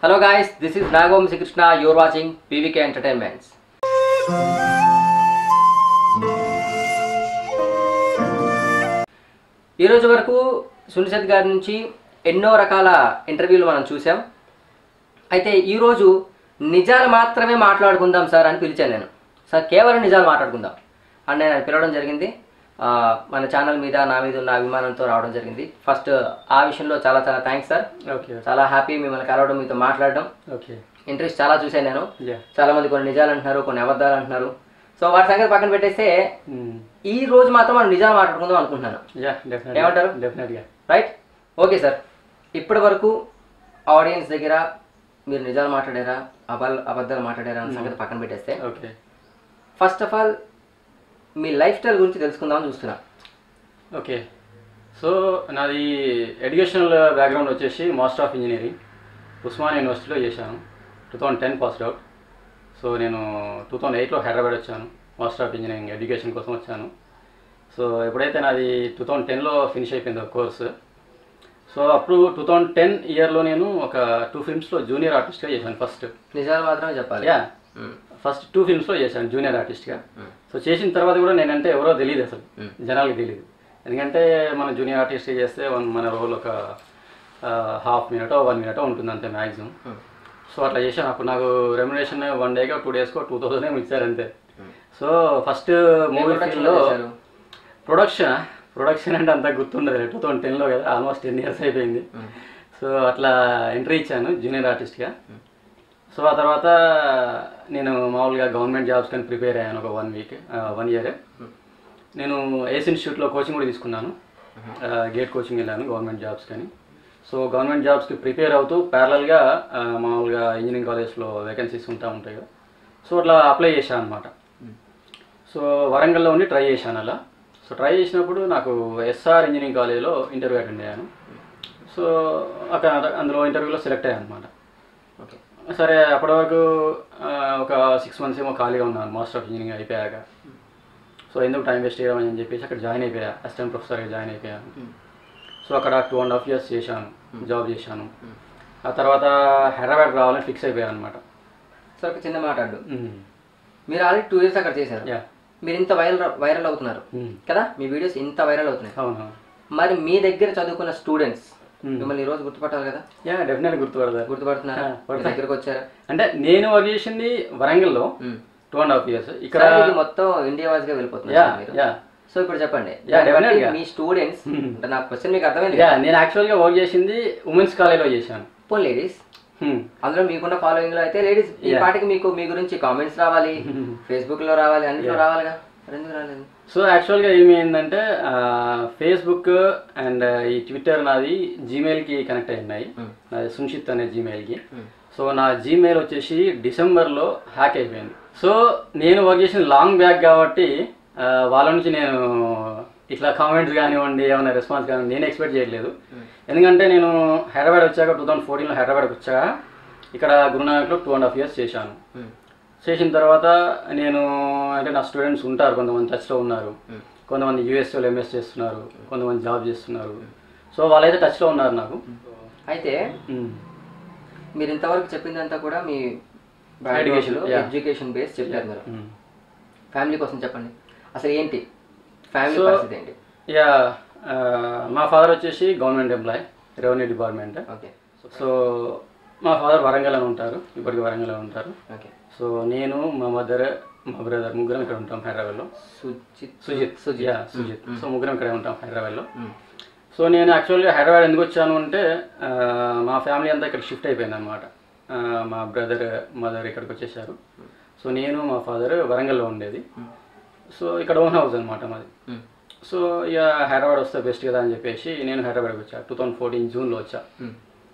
Hello guys, this is Nagom Krishna. You're watching PVK Entertainments. ఈ రోజు వరకు సునిశత్ గారి నుంచి ఎన్నో రకాల ఇంటర్వ్యూలు మనం చూసాం అయితే ఈరోజు నిజాలు మాత్రమే మాట్లాడుకుందాం సార్ అని పిలిచాను నేను సార్ కేవలం నిజాలు మాట్లాడుకుందాం అని నేను పిలవడం జరిగింది ఆ, మన ఛానల్ మీద నా మీద ఉన్న అభిమానంతో రావడం జరిగింది ఫస్ట్ ఆ విషయంలో చాలా చాలా థ్యాంక్స్ సార్ ఓకే చాలా హ్యాపీ మిమ్మల్ని కలవడం మీతో మాట్లాడడం ఓకే ఇంట్రెస్ట్ చాలా చూశాను నేను యా చాలా మంది కొన్ని నిజాలు అంటున్నారు కొన్ని అబద్ధాలు అంటున్నారు సో వాటి సంగతి పక్కన పెట్టేస్తే ఈ రోజు మాత్రం మనం నిజాలు మాట్లాడుకుందాం అనుకుంటున్నాను యా డెఫినెట్ ఏమంటారు? డెఫినెట్గా రైట్ ఓకే సార్ ఇప్పటి వరకు ఆడియన్స్ దగ్గర మీరు నిజాలు మాట్లాడారా అబల్ అబద్ధాలు మాట్లాడారా అన్న సంగతి పక్కన పెట్టేస్తే ఓకే ఫస్ట్ ఆఫ్ ఆల్ మీ లైఫ్ స్టైల్ గురించి తెలుసుకుందామని చూస్తున్నా ఓకే సో నాది ఎడ్యుకేషనల్ బ్యాక్గ్రౌండ్ వచ్చేసి మాస్టర్ ఆఫ్ ఇంజనీరింగ్ ఉస్మాన్ యూనివర్సిటీలో చేశాను two thousand ten passed out so నేను టూ థౌజండ్ ఎయిట్లో హైదరాబాద్ వచ్చాను మాస్టర్ ఆఫ్ ఇంజనీరింగ్ ఎడ్యుకేషన్ కోసం వచ్చాను సో ఎప్పుడైతే నాది టూ థౌజండ్ టెన్లో ఫినిష్ అయిపోయింది ఒక కోర్సు సో అప్పుడు టూ థౌజండ్ టెన్ ఇయర్లో నేను ఒక టూ ఫిల్మ్స్లో జూనియర్ ఆర్టిస్ట్గా చేశాను ఫస్ట్ నిజాలు మాత్రమే చెప్పాలి యా మ్మ్. ఫస్ట్ టూ ఫిల్మ్స్లో చేశాను జూనియర్ ఆర్టిస్ట్గా మ్మ్. సో చేసిన తర్వాత కూడా నేనంటే ఎవరో తెలియదు అసలు మ్మ్. జనాలకి తెలియదు ఎందుకంటే మన జూనియర్ ఆర్టిస్ట్ చేస్తే వన్- మన రోల్ ఒక హాఫ్ మినిట్ వన్ మినిట్ ఉంటుంది అంతే మ్యాక్సిమం మ్మ్. సో అట్లా చేశాను అప్పుడు నాకు రెమ్యునేషన్ వన్ డేగా టూ డేస్కో టూ థౌసండ్ ఏమో ఇచ్చారు అంతే so first a movie production ఫీల్డ్లో లో చేశారు? ప్రొడక్షన్ ప్రొడక్షన్ అంటే అంత గుర్తుండదు టూ థౌసండ్ టెన్లో కదా ఆల్మోస్ట్ టెన్ ఇయర్స్ అయిపోయింది మ్మ్. సో అట్లా ఎంట్రీ ఇచ్చాను జూనియర్ ఆర్టిస్ట్గా సో ఆ తర్వాత నేను మామూలుగా గవర్నమెంట్ జాబ్స్ కానీ ప్రిపేర్ అయ్యాను ఒక వన్ వీక్ వన్ ఇయర్ నేను ఏస్ ఇన్స్టిట్యూట్లో కోచింగ్ కూడా తీసుకున్నాను గేట్ కోచింగ్ వెళ్ళాను గవర్నమెంట్ జాబ్స్ కానీ సో గవర్నమెంట్ జాబ్స్కి ప్రిపేర్ అవుతూ ప్యారలల్గా మామూలుగా ఇంజనీరింగ్ కాలేజ్లో వేకెన్సీస్ ఉంటా ఉంటాయి కదా సో అట్లా అప్లై చేశాను అనమాట సో వరంగల్లో ఉండి ట్రై చేశాను అలా సో ట్రై చేసినప్పుడు నాకు ఎస్ఆర్ ఇంజనీరింగ్ కాలేజ్లో ఇంటర్వ్యూ అటెండ్ అయ్యాను సో అక్కడ అందులో ఇంటర్వ్యూలో సెలెక్ట్ అయ్యాను అనమాట ఓకే సరే అప్పటి వరకు ఆ, ఒక సిక్స్ మంత్స్ ఏమో ఖాళీగా ఉన్నాను మాస్టర్ ఆఫ్ ఇంజనీరింగ్ అయిపోయాక సో ఎందుకు టైం వేస్ట్ చేయడం అని చెప్పేసి అక్కడ జాయిన్ అయిపోయా అసిస్టెంట్ ప్రొఫెసర్గా జాయిన్ అయిపోయాను సో అక్కడ టూ అండ్ హాఫ్ ఇయర్స్ చేశాను జాబ్ చేశాను ఆ తర్వాత హైదరాబాద్ రావాలని ఫిక్స్ అయిపోయాను అనమాట సార్ ఒక చిన్న మాట్లాడు మీరు ఆల్రెడీ టూ ఇయర్స్ అక్కడ చేశారు యా మీరు ఇంత వైరల్ వైరల్ అవుతున్నారు కదా మీ వీడియోస్ ఇంత వైరల్ అవుతున్నాయి అవును మరి మీ దగ్గర చదువుకున్న స్టూడెంట్స్ Hmm. మిమ్మల్ని ఈ రోజు గుర్తుపట్టాలి కదా యా డెఫినెట్గా గుర్తుపడతారు గుర్తుపడుతున్నారా ఆ, మీ పడతారు. దగ్గరకు వచ్చారా అంటే నేను వర్క్ చేసింది వరంగల్లో Hmm. Two and half years ఇక్కడ సార్, ఇది మొత్తం ఇండియా వైజ్ గా వెళ్ళిపోతున్నారు యా సార్ మీరు. యా సో ఇప్పుడు చెప్పండి Yeah, దాన్ని బట్టి definitely గా. మీ స్టూడెంట్స్ Hmm. అంటే నా క్వశ్చన్ మీకు అర్థమైంది యా నేను యాక్చువల్గా వర్క్ చేసింది ఉమెన్స్ కాలేజ్లో చేశాను పోనీ లేడీస్ Hmm. అందులో మీకున్న ఫాలోయింగ్ లో అయితే లేడీస్ ఈ Yeah. పాటికి మీకు మీ గురించి కామెంట్స్ రావాలి ఫేస్బుక్ లో రావాలి అన్నిట్లో Yeah. రావాలిగా మరి ఎందుకు రాలేదు సో యాక్చువల్గా ఏమైందంటే ఫేస్బుక్ అండ్ ఈ ట్విట్టర్ నాది జీమెయిల్కి కనెక్ట్ అయి ఉన్నాయి Hmm. నాది సున్షిత్ అనే జీమెయిల్కి Hmm. సో నా జీమెయిల్ వచ్చేసి డిసెంబర్లో హ్యాక్ అయిపోయింది సో నేను వర్క్ చేసిన లాంగ్ బ్యాక్ కాబట్టి ఆ, వాళ్ళ నుంచి నేను ఇట్లా కామెంట్స్ కానివ్వండి ఏమైనా రెస్పాన్స్ కానివ్వండి నేను ఎక్స్పెక్ట్ చేయట్లేదు ఎందుకంటే నేను హైదరాబాద్ వచ్చాక టూ థౌసండ్ ఫోర్టీన్లో హైదరాబాద్కి వచ్చాక ఇక్కడ గురునానక్లో టూ అండ్ హాఫ్ ఇయర్స్ చేశాను Hmm. చేసిన తర్వాత నేను అంటే నా స్టూడెంట్స్ ఉంటారు కొంతమంది టచ్లో ఉన్నారు Hmm. కొంతమంది యూఎస్ఓలో ఎంఎస్ చేస్తున్నారు కొంతమంది జాబ్ చేస్తున్నారు సో వాళ్ళైతే టచ్లో ఉన్నారు నాకు అయితే మ్మ్. మీరు ఇంతవరకు చెప్పిందంతా కూడా మీ Education, yeah. ఎడ్యుకేషన్ బేస్ చెప్పారు మీరు మ్మ్. ఫ్యామిలీ కోసం చెప్పండి అసలు ఏంటి ఫ్యామిలీ So- పరిస్థితి ఏంటి యా ఆ, మా ఫాదర్ వచ్చేసి government employee revenue department okay so మా ఫాదర్ వరంగల్ అని ఉంటారు ఇప్పటికి వరంగల్ అని ఉంటారు ఓకే సో నేను మా మదర్ మా బ్రదర్ ముగ్గురం ఇక్కడ ఉంటాం హైదరాబాద్లో సుజిత్ సుజిత్ సుజిత్ యా సుజిత్ సో ముగ్గురం ఇక్కడే ఉంటాం హైదరాబాద్లో మ్మ్. సో నేను యాక్చువల్గా హైదరాబాద్ ఎందుకు వచ్చాను అంటే ఆ, మా ఫ్యామిలీ అంతా ఇక్కడ షిఫ్ట్ అయిపోయింది అనమాట మా బ్రదర్ మదర్ ఇక్కడికి వచ్చేసారు సో నేను మా ఫాదర్ వరంగల్లో ఉండేది సో ఇక్కడ ఓన్ హౌస్ అనమాట మాది మ్మ్. సో ఇక హైదరాబాద్ వస్తే బెస్ట్ కదా అని చెప్పేసి నేను హైదరాబాద్కి వచ్చా టూ థౌజండ్ ఫోర్టీన్ జూన్లో వచ్చా మ్మ్.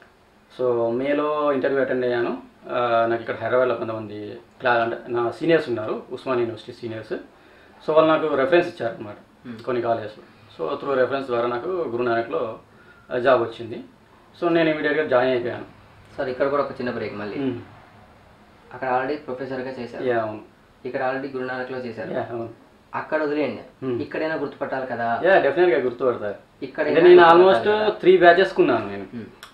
సో మేలో ఇంటర్వ్యూ అటెండ్ అయ్యాను ఆ, నాకు ఇక్కడ హైదరాబాద్లో కొంతమంది క్లా అంటే నా సీనియర్స్ ఉన్నారు ఉస్మాన్ యూనివర్సిటీ సీనియర్స్ సో వాళ్ళు నాకు రెఫరెన్స్ ఇచ్చారనమాట కొన్ని కాలేజెస్లో సో త్రూ రెఫరెన్స్ ద్వారా నాకు గురునానక్లో జాబ్ వచ్చింది సో నేను ఇమీడియట్గా జాయిన్ అయిపోయాను సార్ ఇక్కడ కూడా ఒక చిన్న బ్రేక్ మళ్ళీ మ్మ్. అక్కడ ఆల్రెడీ ప్రొఫెసర్ గా చేశారు యా అవును ఇక్కడ ఆల్రెడీ గురునానక్ లో చేశారు యా అవును అక్కడ వదిలేయండి Hmm. ఇక్కడైనా గుర్తుపట్టాలి కదా యా డెఫినెట్గా గుర్తుపడతారు ఇక్కడ అంటే నేను ఆల్మోస్ట్ త్రీ బ్యాచెస్ కున్నాను నేను Hmm. Two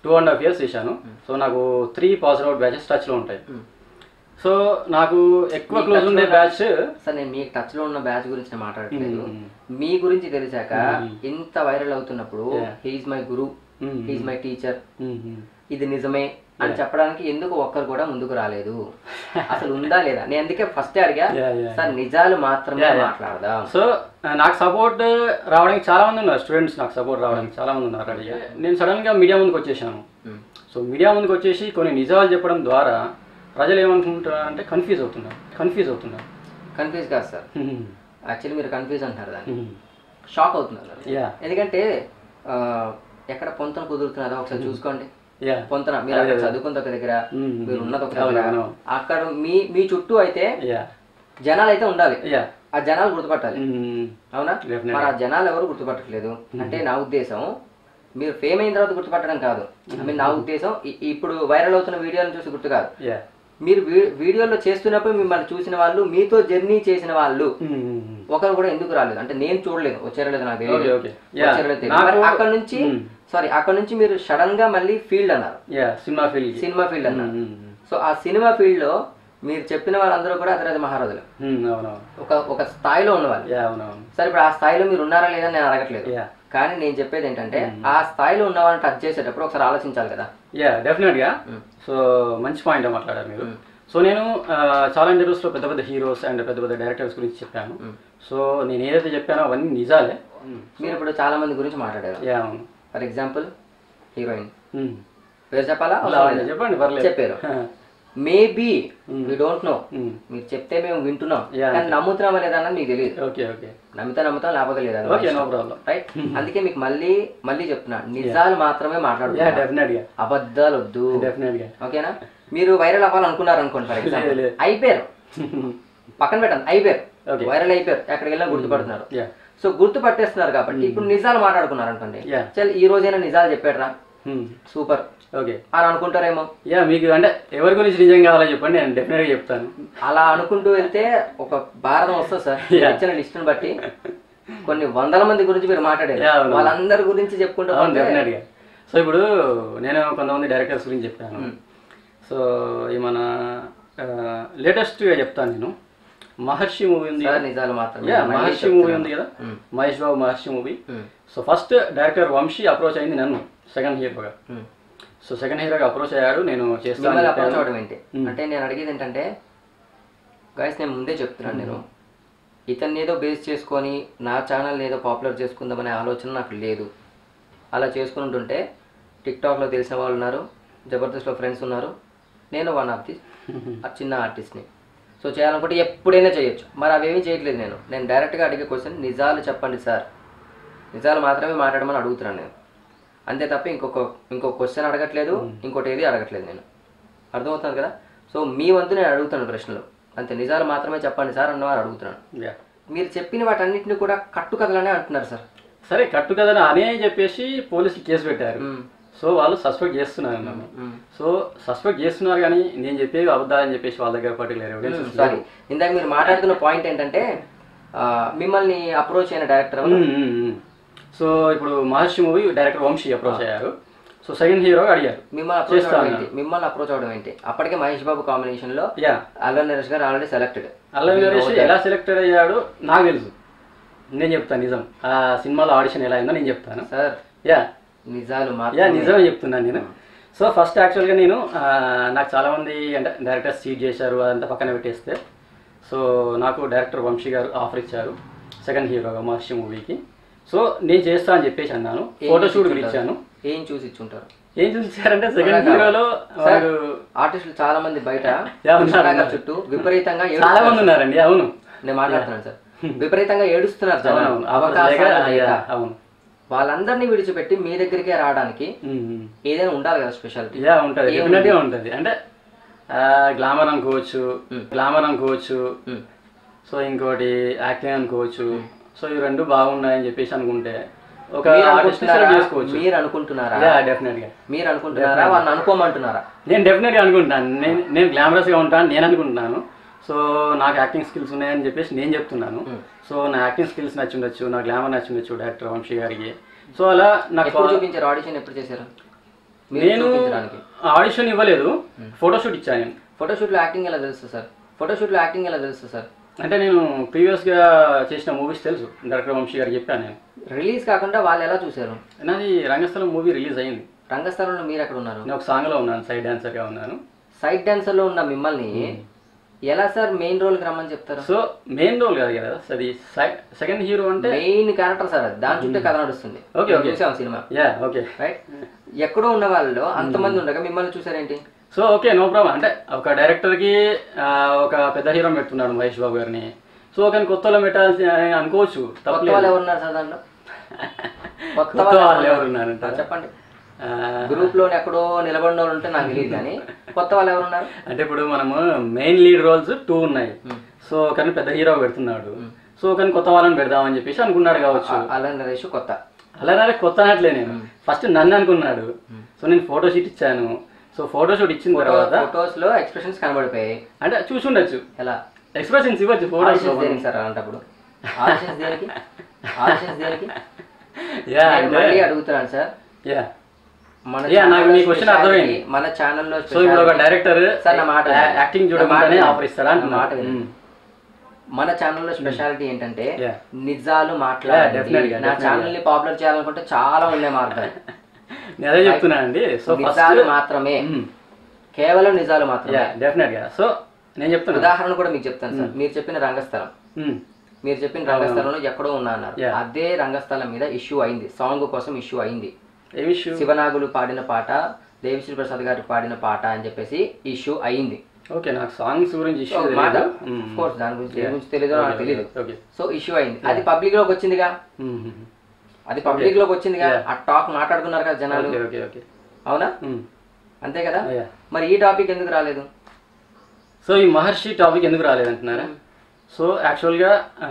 two and half years చేశాను సో నాకు త్రీ పాజిటివ్ అవుట్ బ్యాచెస్ టచ్లో ఉంటాయి మ్మ్. సో నాకు ఎక్కువ క్లోజ్ ఉండే బ్యాచ్ సార్ నేను మీకు టచ్ లో ఉన్న బ్యాచ్ గురించి నేను మాట్లాడట్లేదు మ్మ్. మీ గురించి తెలిసాక ఇంత వైరల్ అవుతున్నప్పుడు he's my guru hmm. He's my teacher ఇది నిజమే అని చెప్పడానికి ఎందుకు ఒక్కరు కూడా ముందుకు రాలేదు అసలు ఉందా లేదా నేను అందుకే ఫస్ట్ అడిగా Yeah, yeah, సార్ నిజాలు మాత్రమే మాట్లాడదాం సో నాకు సపోర్ట్ రావడానికి చాలా మంది ఉన్నారు స్టూడెంట్స్ నాకు సపోర్ట్ రావడానికి చాలా మంది ఉన్నారు రెడీగా నేను సడన్ గా మీడియా ముందుకు వచ్చేసాను మ్మ్. సో మీడియా ముందుకు వచ్చేసి కొన్ని నిజాలు చెప్పడం ద్వారా ప్రజలు ఏమనుకుంటున్నారంటే కన్ఫ్యూజ్ అవుతున్నారు కన్ఫ్యూజ్ అవుతున్నారు కన్ఫ్యూజ్ కాదు సార్ యాక్చువల్లీ మీరు కన్ఫ్యూజ్ అంటారు దాన్ని షాక్ అవుతున్నారు యా ఎందుకంటే ఆ, ఎక్కడ పొంతన కుదురుతున్నదో ఒకసారి చూసుకోండి యా పొంతన మీరు అక్కడ చదువుకున్న ఒక దగ్గర మ్మ్. మీరు ఉన్నది ఒక అవును, దగ్గర అవును. అక్కడ మీ మీ చుట్టూ అయితే యా జనాలు అయితే ఉండాలి యా ఆ జనాలు గుర్తుపట్టాలి అవునా Definitely. మరి ఆ జనాలు ఎవరు గుర్తుపట్టట్లేదు అంటే నా ఉద్దేశం మీరు ఫేమ్ అయిన తర్వాత గుర్తుపట్టడం కాదు I mean, నా ఉద్దేశం ఇ- ఇప్పుడు వైరల్ అవుతున్న వీడియోలను చూసి గుర్తు కాదు యా మీరు వీ- వీడియోలో చేస్తున్నప్పుడు మిమ్మల్ని చూసిన వాళ్ళు మీతో జర్నీ చేసిన వాళ్ళు ఒకరు కూడా ఎందుకు రాలేదు అంటే నేను చూడలేదు వచ్చారో లేదో నాకు Okay, తెలియదు okay. Yeah. వచ్చారో లేదో తెలియదు. నాకు- మరి అక్కడ నుంచి Hmm. సారీ అక్కడ నుంచి మీరు సడన్ గా మళ్ళీ ఫీల్డ్ అన్నారు yeah cinema feel cinema field అన్నారు సో ఆ సినిమా ఫీల్డ్ లో మీరు చెప్పిన వాళ్ళందరూ కూడా అతిరాజ మహారాజులు అవునవును ఒక ఒక స్థాయిలో ఉన్నవాళ్ళు యా అవునవును సరే ఇప్పుడు ఆ స్థాయిలో మీరు ఉన్నారా లేదా నేను అడగట్లేదు యా కానీ నేను చెప్పేది ఏంటంటే ఆ స్థాయిలో ఉన్న వాళ్ళని టచ్ చేసేటప్పుడు ఒకసారి ఆలోచించాలి కదా యా డెఫినెట్గా సో మంచి పాయింట్ మాట్లాడారు మీరు సో నేను ఆ, చాలా ఇంటర్వ్యూస్లో పెద్ద పెద్ద హీరోస్ అండ్ పెద్ద పెద్ద డైరెక్టర్స్ గురించి చెప్పాను సో నేను ఏదైతే చెప్పానో అవన్నీ నిజాలే మీరు ఇప్పుడు చాలా మంది గురించి మాట్లాడారు యా అవును ఫర్ ఎగ్జాంపుల్ హీరోయిన్ మ్మ్. పేరు చెప్పాలా అవసరం లేదు. చెప్పండి పర్లేదు చెప్పారు maybe we don't know hmm. మీరు చెప్తే మేము వింటున్నాం Yeah. కానీ నమ్ముతున్నామా లేదా అన్నది మీకు తెలియదు ఓకే ఓకే నమ్మితే నమ్ముతాం లేకపోతే లేదా ఓకే నో ప్రాబ్లం రైట్ అందుకే మీకు మళ్ళీ మళ్ళీ చెప్తున్నా నిజాలు మాత్రమే యా మాట్లాడుతున్నారు డెఫినెట్గా అబద్ధాలు వద్దు డెఫినెట్గా ఓకేనా మీరు వైరల్ అవ్వాలనుకున్నారు అనుకోండి ఫర్ ఎగ్జాంపుల్ లేదు. అయిపోయారు పక్కన పెట్టండి అయిపోయారు Okay. వైరల్ అయిపోయారు ఎక్కడికి వెళ్ళినా గుర్తుపడుతున్నారు యా సో గుర్తు పట్టేస్తున్నారు కాబట్టి ఇప్పుడు నిజాలు మాట్లాడుకున్నారు అనుకోండి Yeah. చల్ ఈ రోజైనా నిజాలు చెప్పాడురా సూపర్ ఓకే అని అనుకుంటారేమో యా మీకు అంటే ఎవరి గురించి నిజం కావాలో చెప్పండి నేను డెఫినెట్గా చెప్తాను అలా అనుకుంటూ వెళ్తే ఒక భారతం వస్తుంది సార్ మీరు Yeah. ఇచ్చిన లిస్టుని బట్టి కొన్ని వందల మంది గురించి మీరు మాట్లాడారు Yeah, అవును. వాళ్ళందరి గురించి చెప్పుకుంటూ అవును పోతే డెఫినెట్గా సో ఇప్పుడు నేను కొంతమంది డైరెక్టర్స్ గురించి చెప్పాను సో ఈ మన లేటెస్ట్గా చెప్తాను నేను మహర్షి మూవీ ఉంది సార్ నిజాలు మాత్రమే యా మళ్ళీ మహర్షి మూవీ ఉంది కదా hmm. Mahesh Babu Maharshi movie hmm. So first director Vamshi approach అయింది నన్ను సెకండ్ హీరోగా మ్మ్. సో సెకండ్ హీరోగా అప్రోచ్ అయ్యాడు నేను చేస్తాను మిమ్మల్ని చెప్పాను. అప్రోచ్ అవడం ఏంటి అంటే నేను అడిగేది ఏంటంటే గాయస్ నేను ముందే చెప్తున్నాను నేను ఇతన్ని ఏదో బేస్ చేసుకొని నా ఛానల్ ఏదో పాపులర్ చేసుకుందామనే ఆలోచన నాకు లేదు అలా చేసుకుని ఉంటుంటే టిక్టాక్లో తెలిసిన వాళ్ళు ఉన్నారు జబర్దస్త్లో ఫ్రెండ్స్ ఉన్నారు నేను వన్ ఆఫ్ ది ఆ చిన్న ఆర్టిస్ట్ని సో చేయాలనుకుంటే ఎప్పుడైనా చేయొచ్చు మరి అవేమీ చేయట్లేదు నేను నేను డైరెక్ట్గా అడిగే క్వశ్చన్ నిజాలు చెప్పండి సార్ నిజాలు మాత్రమే మాట్లాడమని అడుగుతున్నాను నేను అంతే తప్ప ఇంకొక ఇంకో క్వశ్చన్ అడగట్లేదు ఇంకోటి ఏది అడగట్లేదు నేను అర్థమవుతుంది కదా సో మీ వంతు నేను అడుగుతాను ప్రశ్నలు అంతే నిజాలు మాత్రమే చెప్పండి సార్ అన్నవారు అడుగుతున్నాను యా మీరు చెప్పిన వాటన్నిటిని కూడా కట్టుకథలనే అంటున్నారు సార్ సరే కట్టు కదని అనే చెప్పేసి పోలీసులు కేసు పెట్టారు మ్మ్. సో వాళ్ళు సస్పెక్ట్ చేస్తున్నారు నన్ను మ్మ్. సో సస్పెక్ట్ చేస్తున్నారు కానీ నేను చెప్పేవి అబద్ధాలని చెప్పేసి వాళ్ళ దగ్గర పర్టికులర్ ఎవిడెన్స్ సారీ ఇందాక మీరు మాట్లాడుతున్న పాయింట్ ఏంటంటే ఆ, మిమ్మల్ని అప్రోచ్ అయిన డైరెక్టర్ సో ఇప్పుడు Maharshi movie director Vamshi approach అయ్యారు సో సెకండ్ హీరో అడిగారు మిమ్మల్ని అప్రోచ్ అవడం ఏంటి మిమ్మల్ని అప్రోచ్ అవడం ఏంటి అప్పటికే మహేష్ బాబు కాంబినేషన్ లో యా అల్లరి నరేష్ గారు ఆల్రెడీ సెలెక్టెడ్ అల్లరి నరేష్ ఎలా సెలెక్టెడ్ అయ్యాడు నాకు తెలుసు నేను చెప్తాను నిజం ఆ సినిమాలో ఆడిషన్ ఎలా అయిందో నేను చెప్తాను సార్ యా నిజాలు యా మాత్రం నిజమే చెప్తున్నాను నేను సో ఫస్ట్ యాక్చువల్గా నేను ఆ, నాకు చాలామంది అంటే డైరెక్టర్ సీట్ చేశారు అదంతా పక్కన పెట్టేస్తే సో నాకు డైరెక్టర్ వంశీ గారు ఆఫర్ ఇచ్చారు సెకండ్ హీరోగా మహర్షి మూవీకి సో నేను చేస్తా అని చెప్పేసి అన్నాను ఫోటో షూట్ ఇచ్చాను ఏం చూసి ఇచ్చుంటారు ఏం చూసారంటే సెకండ్ హీరోలో వాడు ఆర్టిస్టులు చాలా మంది బయట యా, ఉన్నారు, ఇన్స్టాగ్రామ్ ఉన్నారు. చుట్టూ విపరీతంగా చాలా ఏడుస్తున్నారు. మంది ఉన్నారండి అవును నేను మాట్లాడుతున్నాను సార్ విపరీతంగా ఏడుస్తున్నారు జనాలు. అవునవును అవకాశాలు అవకాశాలు లేక. అవును వాళ్ళందరినీ విడిచిపెట్టి మీ దగ్గరికే రావడానికి ఉమ్, ఉమ్. ఏదైనా ఉండాలి కదా స్పెషాలిటీ యా ఉంటుంది డెఫినెట్గా ఉంటుంది అంటే గ్లామర్ అనుకోవచ్చు గ్లామర్ అనుకోవచ్చు సో ఇంకోటి యాక్టింగ్ అనుకోవచ్చు సో ఇవి రెండు బాగున్నాయని చెప్పేసి అనుకుంటే ఒక మీరు ఆర్టిస్ట్ అనుకుంటున్నారా చేసుకోవచ్చు మీరు అనుకుంటున్నారా యా డెఫినెట్గా మీరు అనుకుంటున్నారా వాళ్ళని అనుకోమంటున్నారా నేను డెఫినెట్గా అనుకుంటాను నేను నేను గ్లామరస్గా ఉంటాను నేను అనుకుంటున్నాను సో నాకు యాక్టింగ్ స్కిల్స్ ఉన్నాయని చెప్పేసి నేను చెప్తున్నాను సో నా యాక్టింగ్ స్కిల్స్ నచ్చి ఉండొచ్చు నా గ్లామర్ నచ్చి ఉండొచ్చు డైరెక్టర్ వంశీ గారికి సో అలా నాకు ఎప్పుడు చూపించారు ఆడిషన్ ఎప్పుడు చేశారు మీరు నేను చూపించడానికి ఆడిషన్ ఇవ్వలేదు ఫోటోషూట్ ఇచ్చాను నేను ఫోటోషూట్లో యాక్టింగ్ ఎలా తెలుస్తుంది సార్ ఫోటోషూట్లో యాక్టింగ్ ఎలా తెలుస్తుంది సార్ అంటే నేను ప్రీవియస్గా చేసిన మూవీస్ తెలుసు డైరెక్టర్ వంశీ గారు చెప్పాను నేను రిలీజ్ కాకుండా వాళ్ళు ఎలా చూశారు నాది రంగస్థలం మూవీ రిలీజ్ అయింది రంగస్థలంలో మీరు ఎక్కడ ఉన్నారు నేను ఒక సాంగ్లో ఉన్నాను సైడ్ డాన్సర్గా ఉన్నాను సైడ్ డాన్సర్లో ఉన్న మిమ్మల్ని ఎలా సార్ మెయిన్ రోల్కి రమ్మని చెప్తారు సో మెయిన్ రోల్ కాదు కదా అది సెకండ్ హీరో అంటే మెయిన్ క్యారెక్టర్ సార్ అది దాని చుట్టే కథ నడుస్తుంది ఓకే, ఓకే. చూసాం సినిమా యా ఓకే రైట్ ఎక్కడో ఉన్న వాళ్ళు అంతమంది ఉండగా మిమ్మల్ని చూసారేంటి సో ఓకే నో ప్రాబ్లం అంటే ఒక డైరెక్టర్కి ఆ, ఒక పెద్ద హీరో పెడుతున్నాడు మహేష్ బాబు గారిని సో కానీ కొత్తలో పెట్టాల్సి అని అనుకోవచ్చు కొత్త తప్పలేదు వాళ్ళు ఎవరున్నారు సార్ దాంట్లో కొత్త కొత్త వాళ్ళు వాళ్ళు ఎవరు ఎవరు ఉన్నారంటారా? చెప్పండి ఆ, గ్రూప్ లో ఎక్కడో నిలబడిన వాళ్ళు ఉంటే నాకు తెలియదు కానీ కొత్త వాళ్ళు ఎవరున్నారు అంటే ఇప్పుడు మనము మెయిన్ లీడ్ రోల్స్ టూ ఉన్నాయి సో కానీ పెద్ద హీరో పెడుతున్నాడు సో కానీ కొత్త వాళ్ళని పెడదామని చెప్పేసి అనుకున్నాడు కావచ్చు అలా నరేష్ కొత్త అలానే కొత్త అనట్లే నేను ఫస్ట్ నన్ను అనుకున్నాడు సో నేను ఫోటో షూట్ ఇచ్చాను సో ఫోటో షూట్ ఇచ్చిన తర్వాత ఫొటోస్ లో ఎక్స్ప్రెషన్స్ కనబడిపోయాయి అంటే చూసి ఉండొచ్చు ఎలా ఎక్స్ప్రెషన్స్ ఇవ్వచ్చు ఫోటోస్ ఆడిషన్స్ దేనికి సార్ అలాంటప్పుడు ఆడిషన్స్ దేనికి ఆడిషన్స్ దేనికి యా నేను అంటే మళ్ళీ అడుగుతున్నాను సార్ యా మన Yeah, నాకు channel మీ లో question speciality- అర్థమైంది. మన ఛానల్లో సో ఇప్పుడు ఒక డైరెక్టర్ సార్ నా మాట వినండి. యాక్టింగ్ నా చూడకుండానే మాట ఆఫర్ ఇస్తాడా వినండి. నా మాట అంటున్నా వినండి. మన ఛానల్లో స్పెషాలిటీ ఏంటంటే Yeah. నిజాలు మాట్లాడాలి definitely గా, నా definitely ఛానల్ ని పాపులర్ చేయాలనుకుంటే చాలా ఉన్నాయి మార్గాలు నేను అదే చెప్తున్నా అండి సో నిజాలు ఫస్ట్ మాత్రమే కేవలం నిజాలు మాత్రమే యా డెఫినెట్ గా సో నేను చెప్తున్నా ఉదాహరణ కూడా మీకు చెప్తాను సార్ మీరు చెప్పిన రంగస్థలం మ్మ్. మీరు చెప్పిన రంగస్థలంలో ఎక్కడో ఉన్నా అన్నారు Yeah. అదే రంగస్థలం మీద ఇష్యూ అయింది సాంగ్ కోసం ఇష్యూ అయింది ఏమి ఇష్యూ శివనాగులు పాడిన పాట దేవిశ్రీ ప్రసాద్ గారు పాడిన పాట అని చెప్పేసి ఇష్యూ అయింది ఓకే నాకు సాంగ్స్ గురించి ఇష్యూ ఒక మాట తెలియదు of course, దాని గురించి దేని గురించి తెలియదో నాకు తెలియదు ఓకే సో ఇష్యూ అయింది అది పబ్లిక్ లోకి వచ్చిందిగా అది పబ్లిక్ లోకి వచ్చిందిగా ఆ టాక్ మాట్లాడుకున్నారు కదా జనాలు ఓకే ఓకే ఓకే అవునా మ్మ్. అంతే కదా Yeah. మరి ఈ టాపిక్ ఎందుకు రాలేదు సో ఈ మహర్షి టాపిక్ ఎందుకు రాలేదంటున్నారా సో యాక్చువల్గా ఆ,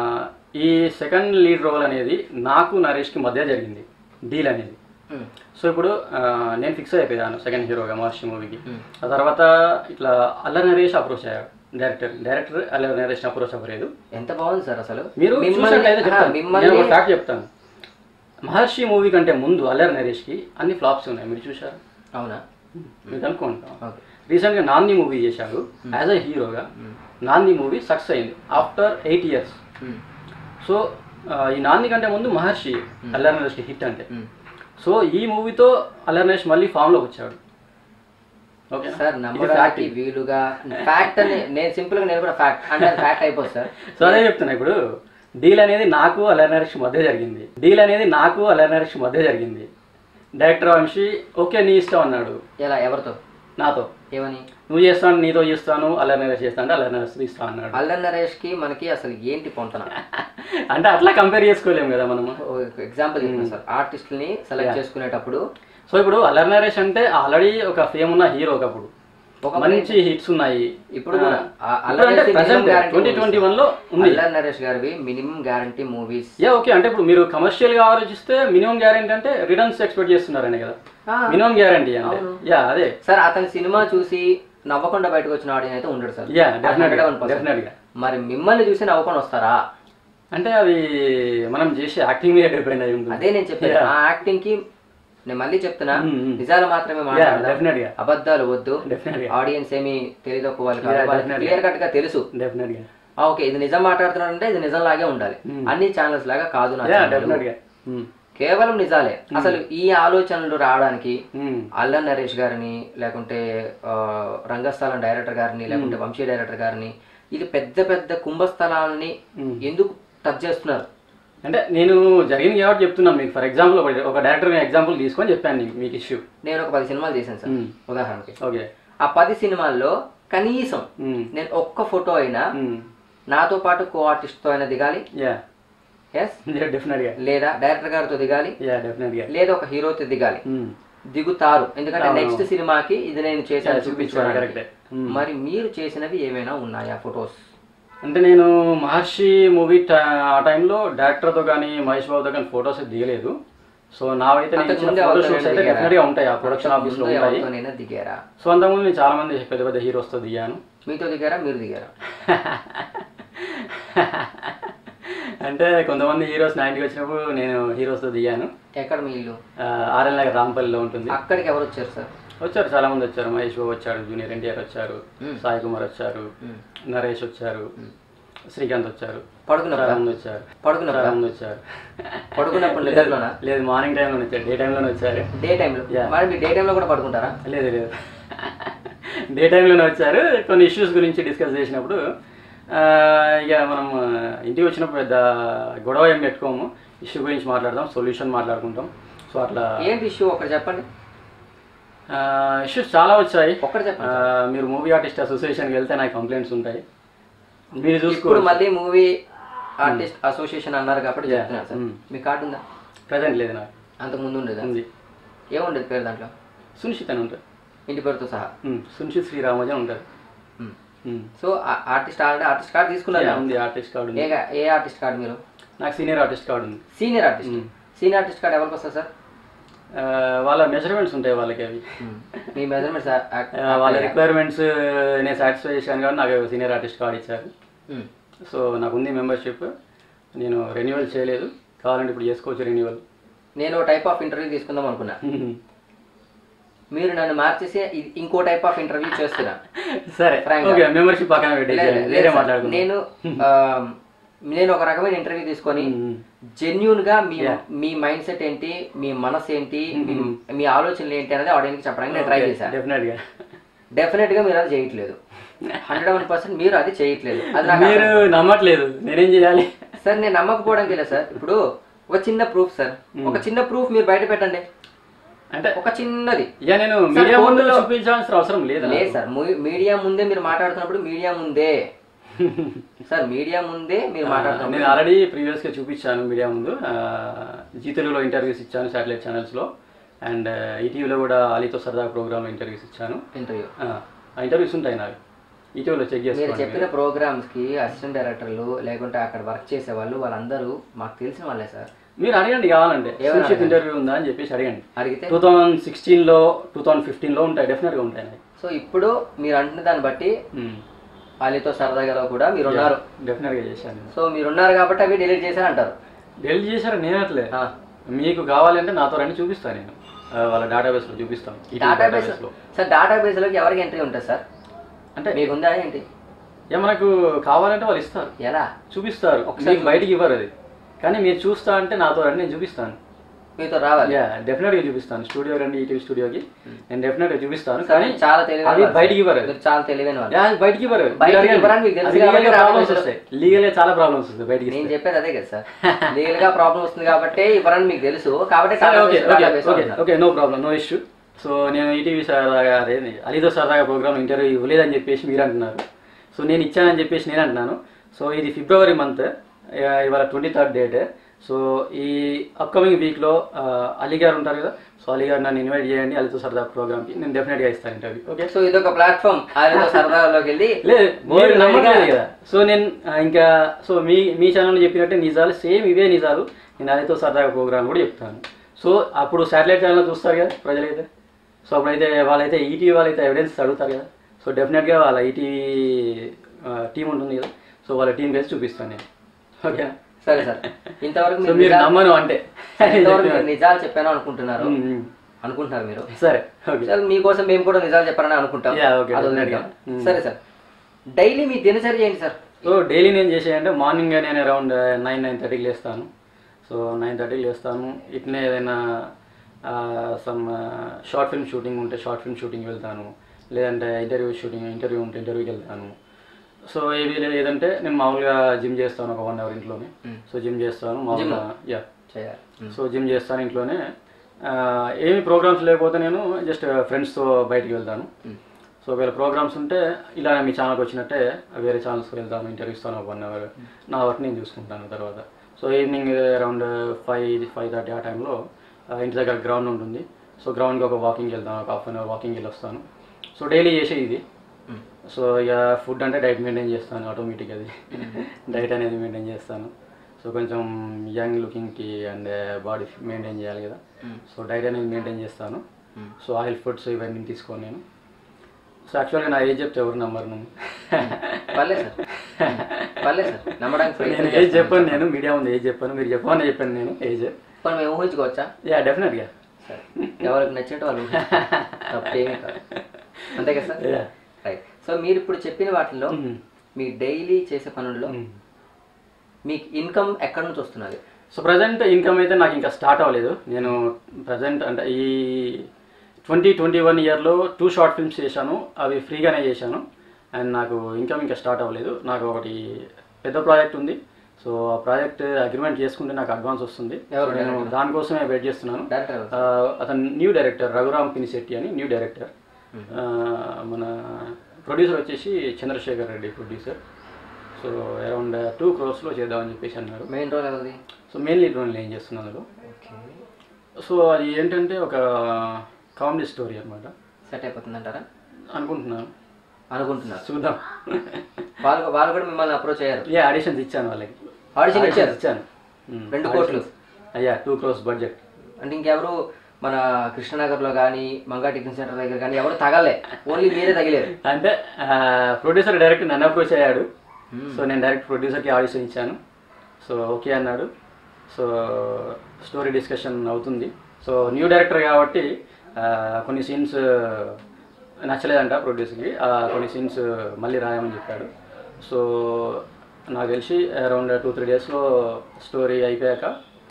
ఈ సెకండ్ లీడ్ రోల్ అనేది నాకు నరేష్కి మధ్య జరిగింది డీల్ అనేది మ్మ్. సో ఇప్పుడు ఆ, నేను ఫిక్స్ అయిపోయాను సెకండ్ హీరోగా మహర్షి మూవీకి మ్మ్. ఆ తర్వాత ఇట్లా అల్లరి నరేష్ అప్రోచ్ అయ్యాడు director director Allari Naresh approach అవ్వలేదు ఎంత బాగుంది సార్ అసలు మీరు చూసినట్లయితే ఆహా, చెప్తాను నేను మిమ్మల్ని ఒక ఫ్యాక్ట్ చెప్తాను మహర్షి మూవీ కంటే ముందు అల్లరి నరేష్కి అన్ని ఫ్లాప్స్ ఉన్నాయి మీరు చూసారు అవునా మీరు కనుక్కోండి ఓకే రీసెంట్గా నాంది మూవీ చేశాడు యాజ్ అ హీరోగా నాంది మూవీ సక్సెస్ అయింది after eight years hmm. So ఆ, ఈ నాంది కంటే ముందు మహర్షి అల్లరి నరేష్కి హిట్ అంటే మ్మ్. సో ఈ మూవీతో అల్లరి నరేష్ మళ్ళీ ఫామ్లోకి వచ్చాడు ఓకే సార్ నమ్మడానికి వీలుగా ఫ్యాక్ట్ అని నేను సింపుల్ గా నేను కూడా ఫ్యాక్ట్ అంటే ఫ్యాక్ట్ అయిపోతుంది సార్ సో అదే చెప్తున్నా ఇప్పుడు డీల్ అనేది నాకు అల్లరి నరేష్ మధ్య జరిగింది డీల్ అనేది నాకు అల్లరి నరేష్ మధ్య జరిగింది డైరెక్టర్ వంశీ ఓకే నీ ఇష్టం అన్నాడు ఎలా ఎవరితో నాతో ఏమని నువ్వు చేస్తాను నీతో చేస్తాను అల్లరి నరేష్ చేస్తాను అంటే అల్లరి నరేష్ ఇస్తా అన్నాడు అల్లన్ నరేష్ కి మనకి అసలు ఏంటి పొంతన అంటే అట్లా కంపేర్ చేసుకోలేము కదా మనము ఎగ్జాంపుల్ చెప్తాను సార్ ఆర్టిస్టుల్ని సెలెక్ట్ చేసుకునేటప్పుడు సో ఇప్పుడు అల్లరి నరేష్ అంటే ఆల్రెడీ ఒక ఫేమ్ ఉన్న హీరో ఒకప్పుడు ఒక మంచి హిట్స్ ఉన్నాయి ఇప్పుడు కూడా ఆ ఇప్పుడు అల్లరి అంటే Naresh present minimum guarantee twenty twenty one లో ఉంది అల్లన్ నరేష్ గారివి minimum guarantee movies yeah okay అంటే ఇప్పుడు మీరు కమర్షియల్ గా ఆలోచిస్తే మినిమం గ్యారంటీ అంటే రిటర్న్స్ ఎక్స్పెక్ట్ చేస్తున్నారని కదా మినిమం గ్యారంటీ అంటే యా అదే సార్ అతని సినిమా చూసి నవ్వకుండా బయటకు వచ్చిన ఆడియన్స్ అయితే ఉండడు సార్ యా డెఫినెట్ గా 101%. డెఫినెట్ గా మరి మిమ్మల్ని చూసి నవ్వకుండా వస్తారా అంటే అవి మనం చేసే యాక్టింగ్ మీద డిపెండ్ అయి ఉంటుంది అదే నేను చెప్పాను ఆ యాక్టింగ్ కి నేను మళ్ళీ చెప్తున్నా మ్మ్, మ్మ్. నిజాలు మాత్రమే యా మాట్లాడదాం డెఫినెట్ గా అబద్ధాలు వద్దు డెఫినెట్ గా ఆడియన్స్ ఏమి తెలియదు ఒక వాళ్ళకి Yeah, definitely. క్లియర్ కట్ గా తెలుసు డెఫినెట్ గా ఆ, ఓకే ఇది నిజం మాట్లాడుతున్నాడంటే ఇది నిజం లాగే ఉండాలి మ్మ్. అన్ని ఛానల్స్ లాగా కాదు నా యా channel. డెఫినెట్ గా మ్మ్. కేవలం నిజాలే అసలు ఈ ఆలోచనలు రావడానికి మ్మ్. అల్లన్ నరేష్ గారిని లేకుంటే ఆ, రంగస్థలం డైరెక్టర్ గారిని లేకుంటే వంశీ డైరెక్టర్ గారిని ఇది పెద్ద పెద్ద కుంభస్థలాలని మ్మ్. ఎందుకు టచ్ చేస్తున్నారు అంటే నేను జరిగింది కాబట్టి చెప్తున్నాను మీకు ఫర్ ఎగ్జాంపుల్ ఒక డైరెక్టర్ ఎగ్జాంపుల్ తీసుకొని చెప్పాను నీకు- మీకు ఇష్యూ నేను ఒక పది సినిమాలు చేశాను సార్ మ్మ్. ఉదాహరణకి ఓకే ఆ పది సినిమాల్లో కనీసం మ్మ్. నేను ఒక్క ఫోటో అయినా మ్మ్. నాతో పాటు కో ఆర్టిస్ట్తో అయినా దిగాలి యా ఎస్ డెఫినెట్ గా లేదా డైరెక్టర్ గారితో దిగాలి యా డెఫినెట్ గా లేదా ఒక హీరోతో దిగాలి మ్మ్. దిగుతారు ఎందుకంటే అవును. నెక్స్ట్ సినిమాకి ఇది నేను చేశాను Yeah, చూపించుకోవడానికి కరెక్టే. మ్మ్. మరి మీరు చేసినవి ఏమైనా ఉన్నాయా ఫొటోస్ అంటే నేను మహర్షి మూవీ ఆ టైంలో డైరెక్టర్తో కానీ మహేష్ బాబుతో కానీ ఫొటోస్ దిగలేదు సో నావైతే నేను అంతకు ఇచ్చిన ముందే ఫోటో ఎవరితో షూట్స్ అయితే దిగారా? డెఫినెట్గా ఉంటాయి ఆ ప్రొడక్షన్ ఆఫీస్లో ఉంటాయి ఎవరితోనైనా దిగారా సో అంతకుముందు నేను చాలా మంది పెద్ద పెద్ద హీరోస్తో దిగాను మీతో దిగారా మీరు దిగారా అంటే కొంతమంది హీరోస్ నా ఇంటికి వచ్చినప్పుడు నేను హీరోస్తో దిగాను ఎక్కడ మీ ఇల్లు ఆర్ఎల్ నగర్ రాంపల్లిలో ఉంటుంది అక్కడికి ఎవరు వచ్చారు సార్ వచ్చారు చాలా మంది వచ్చారు మహేష్ బాబు వచ్చారు జూనియర్ ఎన్టీఆర్ వచ్చారు మ్మ్. సాయి కుమార్ వచ్చారు మ్మ్. నరేష్ వచ్చారు శ్రీకాంత్ వచ్చారు పడుకున్నప్పుడు చాలా మంది వచ్చారు పడుకున్నప్పుడు చాలా మంది వచ్చారు పడుకున్నప్పుడు నిద్రలోనా లేదు మార్నింగ్ టైంలో వచ్చారు డే టైంలోనే వచ్చారు డే టైంలో మరి మీరు డే టైంలో కూడా పడుకుంటారా లేదు లేదు డే టైంలోనే వచ్చారు కొన్ని ఇష్యూస్ గురించి డిస్కస్ చేసినప్పుడు ఆ, ఇక మనం ఇంటికి వచ్చినప్పుడు పెద్ద గొడవ ఏం పెట్టుకోము ఇష్యూ గురించి మాట్లాడదాం సొల్యూషన్ మాట్లాడుకుంటాం సో అట్లా ఏంటి ఇష్యూ ఒకటి చెప్పండి ఇష్యూస్ చాలా వచ్చాయి ఒక్కటి ఆ, చెప్పండి మీరు మూవీ ఆర్టిస్ట్ అసోసియేషన్కి వెళ్తే నాకు కంప్లైంట్స్ ఉంటాయి మీరు ఇప్పుడు చూసుకో మళ్ళీ మూవీ ఆర్టిస్ట్ అసోసియేషన్ అన్నారు కాబట్టి Yeah. చెప్తున్నారు సార్ Mm. మీ కార్డు ఉందా ప్రజెంట్ లేదు నాకు అంతకు ముందు ఉండేదా ఉంది ఏముండేది పేరు దాంట్లో సునిశ్చిత్ అని ఉంటుంది ఇంటి పేరుతో సహా ఉమ్, సునిశ్చిత్ శ్రీరామోజీ అని ఉంటుంది Mm. Um. So artist already artist card తీసుకున్నారు Yeah, ఉంది ఆర్టిస్ట్ కార్డు ఉంది ఏ ఏ ఆర్టిస్ట్ కార్డు మీరు నాకు సీనియర్ ఆర్టిస్ట్ కార్డు ఉంది senior artist Mm. Senior artist card ఎవరికి వస్తుంది సార్ ఆ, వాళ్ళ మెజర్మెంట్స్ ఉంటాయి వాళ్ళకి అవి మీ మెజర్మెంట్స్ ఆ, వాళ్ళ రిక్వైర్మెంట్స్ నేను సాటిస్ఫై చేశాను కాబట్టి నాకు సీనియర్ ఆర్టిస్ట్ కార్డు ఇచ్చారు సో నాకు ఉంది మెంబర్షిప్ నేను రెన్యువల్ చేయలేదు కావాలంటే ఇప్పుడు చేసుకోవచ్చు రెన్యువల్ నేను టైప్ ఆఫ్ ఇంటర్వ్యూ తీసుకుందాం అనుకున్నా మీరు నన్ను మార్చేసి ఇ- ఇంకో టైప్ ఆఫ్ ఇంటర్వ్యూ చేస్తున్నా సరే Frank గా. ఓకే మెంబర్షిప్ పక్కన లేదు, పెట్టేసి లేదు వేరే సార్. మాట్లాడుకుందాం నేను ఆ, నేను ఒక రకమైన ఇంటర్వ్యూ తీసుకొని మ్మ్. జెన్యున్ గా మీ Yeah. మీ మైండ్ సెట్ ఏంటి మీ మనసు ఏంటి మీ- మీ ఆలోచనలు ఏంటి అనేది ఆడియన్స్ చెప్పడానికి నేను ట్రై చేశాను డెఫినెట్ గా డెఫినెట్ గా మీరు అది చేయట్లేదు హండ్రెడ్ వన్ పర్సెంట్ మీరు అది చేయట్లేదు అది నాకు మీరు నమ్మట్లేదు నేనేం చేయాలి సార్ నేను నమ్మకపోవడం లేదు సార్ ఇప్పుడు ఒక చిన్న ప్రూఫ్ సార్ ఒక చిన్న ప్రూఫ్ మీరు బయట పెట్టండి అంటే ఒక చిన్నది ఇక నేను మీడియా ముందు కోర్టులో- చూపించాల్సిన అవసరం లేదు లేదు సార్ మీ- మీడియా ముందే మీరు మాట్లాడుతున్నప్పుడు మీడియా ముందే సార్ మీడియా ముందే మీరు మాట్లాడుతున్నప్పుడు నేను ఆల్రెడీ ప్రీవియస్ గా చూపించాను మీడియా ముందు ఆ, జీ తెలుగులో ఇంటర్వ్యూస్ ఇచ్చాను శాటిలైట్ ఛానల్స్ లో అండ్ ఈటీవీలో కూడా అలీతో సరదా ప్రోగ్రామ్ లో ఇంటర్వ్యూస్ ఇచ్చాను ఇంటర్వ్యూ ఆ, ఆ ఇంటర్వ్యూస్ ఉంటాయి నావి ఈటీవీలో చెక్ మీరు చేసుకోండి చెప్పిన ప్రోగ్రామ్స్ కి అసిస్టెంట్ డైరెక్టర్లు లేకుంటే అక్కడ వర్క్ చేసే వాళ్ళు వాళ్ళందరూ మాకు తెలిసిన వాళ్ళే సార్ మీరు అడగండి కావాలంటే ఏమని సునిశ్చిత్ ఇంటర్వ్యూ ఉందా అని చెప్పేసి అడగండి అడిగితే టూ థౌజండ్ సిక్స్టీన్లో టూ థౌజండ్ ఫిఫ్టీన్లో ఉంటాయి డెఫినెట్గా ఉంటాయి నావి సో ఇప్పుడు మీరు అంటున్న దాన్ని బట్టి వాళ్ళతో సరదాగా కూడా మీరు ఉన్నారు డెఫినెట్గా చేశాను నేను సో మీరు ఉన్నారు కాబట్టి అవి డిలీట్ చేశారు అంటారు డెలిట్ చేశారు నేను అట్లే ఆ. మీకు కావాలంటే నాతో రండి చూపిస్తాను నేను ఆ, వాళ్ళ డేటాబేస్లో చూపిస్తాను ఈ డేటాబేస్ database లో. సార్ డేటాబేస్ లోకి ఎవరికి ఎంట్రీ ఉంటుంది సార్ అంటే మీకు ఉందా ఏంటి ఏ మనకు కావాలంటే వాళ్ళు ఇస్తారు ఎలా చూపిస్తారు ఒకసారి బయటికి ఇవ్వరు అది కానీ మీరు చూస్తా అంటే నాతో రండి నేను చూపిస్తాను మీతో రావాలి యా డెఫినెట్గా చూపిస్తాను స్టూడియో రండి ఈటీవీ స్టూడియోకి నేను డెఫినెట్గా చూపిస్తాను సార్, కానీ మీరు చాలా తెలివైన అది వాళ్ళు. బయటికి ఇవ్వరు అది. మీరు చాలా తెలివైన వాళ్ళు యా, అది బయటికి ఇవ్వరు బయటికి ఇవ్వరని మీకు తెలుసు కాబట్టి ప్రాబ్లమ్స్ database లో- వస్తాయి లీగల్ గా చాలా ప్రాబ్లమ్స్ వస్తాయి బయటికి నేను చెప్పేది అదే కదా సార్ లీగల్ గా ప్రాబ్లం వస్తుంది కాబట్టి ఇవ్వరని మీకు తెలుసు కాబట్టి సరే ఓకే database- ఓకే database లో ఓకే ఉన్నారు. Okay no problem no issue so నేను ఈటీవీ సరదాగా అదేంది అలీతో సరదాగా ప్రోగ్రామ్ ఇంటర్వ్యూ ఇవ్వలేదని చెప్పేసి మీరు అంటున్నారు సో నేను ఇచ్చానని చెప్పేసి నేను అంటున్నాను సో ఇది ఫిబ్రవరి మంత్ ఇవాళ ట్వంటీ థర్డ్ డేట్ సో ఈ అప్కమింగ్ వీక్లో అలీ గారు ఉంటారు కదా సో అలీ గారు నన్ను ఇన్వైట్ చేయండి అలీతో సరదా ప్రోగ్రామ్కి నేను డెఫినెట్గా ఇస్తాను ఇంటర్వ్యూ ఓకే సో ఇదొక ప్లాట్ఫామ్ ఆయన సరదాలోకి వెళ్ళి లేదు మీరు World నమ్మట్లేదు wide గా- కదా సో నేను ఆ, ఇంకా సో మీ మీ ఛానల్లో చెప్పినట్టే నిజాలు సేమ్ ఇవే నిజాలు నేను అదితో సరదాగా ప్రోగ్రామ్ కూడా చెప్తాను సో అప్పుడు శాటిలైట్ ఛానల్ చూస్తారు కదా ప్రజలైతే సో అప్పుడైతే వాళ్ళైతే ఈటీవీ వాళ్ళైతే ఎవిడెన్స్ అడుగుతారు కదా సో డెఫినెట్గా వాళ్ళ ఈటీవీ టీం ఉంటుంది కదా సో వాళ్ళ టీం కలిసి చూపిస్తాను నేను ఓకేనా సరే సార్ ఇంతవరకు సో మీరు మీరు నిజాలు- నమ్మను అంటే ఇంతవరకు మీరు నిజాలు చెప్పాను అనుకుంటున్నారు ఉమ్, ఉమ్. అనుకుంటున్నారు మీరు సరే ఓకే సార్ మీకోసం మేము కూడా నిజాలు చెప్పారని అనుకుంటాం Yeah, okay, అది definitely. వదిలేద్దాం. Hmm. సరే సార్ డైలీ మీ దినచర్య ఏంటి సార్ సో డైలీ నేను చేసేయంటే మార్నింగ్ నేను అరౌండ్ నైన్ నైన్ థర్టీకి లేస్తాను సో నైన్ థర్టీకి లేస్తాను ఇట్నే ఏదైనా సమ్ షార్ట్ ఫిల్మ్ షూటింగ్ ఉంటే షార్ట్ ఫిల్మ్ షూటింగ్ వెళ్తాను లేదంటే ఇంటర్వ్యూ షూటింగ్ ఇంటర్వ్యూ ఉంటే ఇంటర్వ్యూకి వెళ్తాను సో ఏది లేదంటే నేను మామూలుగా జిమ్ చేస్తాను ఒక వన్ అవర్ ఇంట్లోనే సో జిమ్ చేస్తాను మామూలుగా యా చేయాలి సో జిమ్ చేస్తాను ఇంట్లోనే ఆ, ఏమి ప్రోగ్రామ్స్ లేకపోతే నేను జస్ట్ ఫ్రెండ్స్తో బయటికి వెళ్తాను సో ఒకవేళ ప్రోగ్రామ్స్ ఉంటే ఇలా మీ ఛానల్కి వచ్చినట్టే వేరే ఛానల్స్కి వెళ్తాను ఇంటర్వ్యూ ఇస్తాను ఒక వన్ అవర్ నా వర్క్ నేను చూసుకుంటాను తర్వాత so evening around five five thirty ఆ టైంలో ఇంటి దగ్గర గ్రౌండ్ ఉంటుంది సో గ్రౌండ్కి ఒక వాకింగ్ వెళ్తాను ఒక హాఫ్ అన్ అవర్ వాకింగ్ వెళ్ళి వస్తాను సో డైలీ చేసే ఇది సో ఇక ఫుడ్ అంటే డైట్ మెయింటైన్ చేస్తాను ఆటోమేటిక్ అది డైట్ అనేది మెయింటైన్ చేస్తాను సో కొంచెం యంగ్ లుకింగ్కి అండ్ బాడీ మెయింటైన్ చేయాలి కదా సో డైట్ అనేది మెయింటైన్ చేస్తాను సో ఆయిల్ ఫుడ్స్ ఇవన్నీ తీసుకోను నేను సో యాక్చువల్గా నా ఏజ్ చెప్తే ఎవరు నమ్మరు నువ్వు పర్లేదు సార్ పర్లేదు సార్ నమ్మడానికి నేను ప్రయత్నం ఏజ్ చేస్తాను. చెప్పాను నేను మీడియా ఉంది ఏజ్ చెప్పాను మీరు చెప్పమని చెప్పాను నేను ఏజ్ పోనీ మేము ఊహించుకోవచ్చా యా డెఫినెట్గా సరే ఎవరికి నచ్చినట్టు వాళ్ళు ఊహించుకోవచ్చు. తప్పేమీ కాదు అంతే కదా సార్ యా రైట్ సో మీరు ఇప్పుడు చెప్పిన వాటిలో మీ డైలీ చేసే పనుల్లో మీకు ఇన్కమ్ ఎక్కడి నుంచి వస్తున్నది సో ప్రజెంట్ ఇన్కమ్ అయితే నాకు ఇంకా స్టార్ట్ అవ్వలేదు నేను ప్రజెంట్ అంటే ఈ ట్వంటీ ట్వంటీ వన్ ఇయర్లో టూ షార్ట్ ఫిల్మ్స్ చేశాను అవి ఫ్రీగానే చేశాను అండ్ నాకు ఇన్కమ్ ఇంకా స్టార్ట్ అవ్వలేదు నాకు ఒకటి పెద్ద ప్రాజెక్ట్ ఉంది సో ఆ ప్రాజెక్ట్ అగ్రిమెంట్ చేసుకుంటే నాకు అడ్వాన్స్ వస్తుంది ఎవరు So నేను దానికోసమే వెయిట్ చేస్తున్నాను డైరెక్టర్ ఆ, అతను న్యూ డైరెక్టర్ రఘురామ్ పినిశెట్టి అని న్యూ డైరెక్టర్ ఆ, మన ప్రొడ్యూసర్ వచ్చేసి Chandrashekar Reddy producer so around two క్రోర్స్లో చేద్దామని చెప్పేసి అన్నారు మెయిన్ రోల్ ఎవరిది సో మెయిన్లీ రోల్ ఏం చేస్తున్నాను ఓకే సో అది ఏంటంటే ఒక కామెడీ స్టోరీ అనమాట సెట్ అయిపోతుందంటారా అనుకుంటున్నాను అనుకుంటున్నారు చూద్దాం వాళ్ళు వాళ్ళు కూడా మిమ్మల్ని అప్రోచ్ అయ్యారు ఏ ఆడిషన్స్ ఇచ్చాను వాళ్ళకి ఆడిషన్ Auditions ఇచ్చారు ఇచ్చాను మ్మ్. రెండు కోట్లు అయ్యా టూ క్రోర్స్ బడ్జెట్ అంటే ఇంకెవరు మన కృష్ణనగర్లో కానీ మంగా టిఫిన్ సెంటర్ దగ్గర కానీ ఎవరు తగలే ఓన్లీ మీరే తగిలేరు అంటే ప్రొడ్యూసర్ డైరెక్ట్ నన్ను అప్రోచ్ అయ్యాడు సో నేను డైరెక్ట్ ప్రొడ్యూసర్కి ఆడిషన్ ఇచ్చాను సో ఓకే అన్నాడు సో స్టోరీ డిస్కషన్ అవుతుంది సో న్యూ డైరెక్టర్ కాబట్టి ఆ, కొన్ని సీన్స్ నచ్చలేదంట ప్రొడ్యూసర్కి ఆ, కొన్ని సీన్స్ మళ్ళీ రాయమని చెప్పాడు సో నాకు తెలిసి అరౌండ్ టూ త్రీ డేస్లో స్టోరీ అయిపోయాక